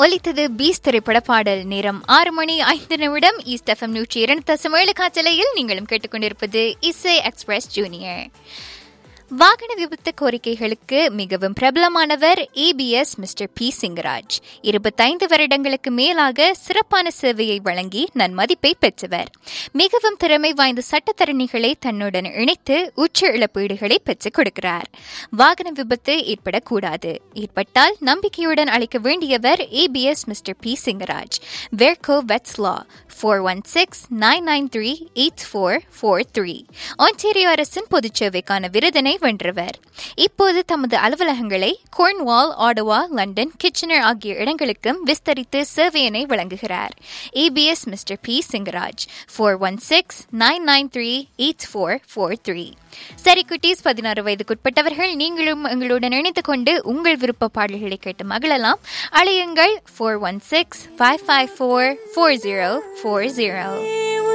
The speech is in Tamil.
ஒலித்தது பீஸ் திரைப்பட பாடல் நேரம் ஆறு மணி ஐந்து நிமிடம் ஈஸ்ட் எஃப்எம் நூற்றி இரண்டு தசம் ஏழு காற்றலையில் நீங்களும் கேட்டுக்கொண்டிருப்பது இசை எக்ஸ்பிரஸ் ஜூனியர் வாகன விபத்து கோரிக்கைகளுக்கு மிகவும் பிரபலமானவர் ஏபிஎஸ் மிஸ்டர் பி சிங்கராஜ் இருபத்தைந்து வருடங்களுக்கு மேலாக சிறப்பான சேவையை வழங்கி நன்மதிப்பை பெற்றவர் மிகவும் திறமை வாய்ந்த சட்டத்தரணிகளை தன்னுடன் இணைத்து உச்ச இழப்பீடுகளை பெற்றுக் கொடுக்கிறார் வாகன விபத்து ஏற்படக்கூடாது ஏற்பட்டால் நம்பிக்கையுடன் அழைக்க வேண்டியவர் ஏபிஎஸ் மிஸ்டர் பி சிங்கராஜ் வெர்கோ வெட்ஸ் லா four one six nine nine three eight four four three Ontario அரசின் பொதுச்சேவைக்கான விருதினை வென்றவர் இப்போது தமது அலுவலகங்களை கோர்ன்வால் ஆடவா லண்டன் கிச்சனர் ஆகிய இடங்களுக்கும் விஸ்தரித்து சேவையினை வழங்குகிறார் ABS mister P Singaraj four one six nine nine three eight four four three சரி குட்டீஸ் பதினாறு வயதுக்குட்பட்டவர்கள் நீங்களும் எங்களுடன் இணைந்து கொண்டு உங்கள் விருப்ப பாடல்களை கேட்டு மகிழலாம் அழையுங்கள் four one six five five four four zero four zero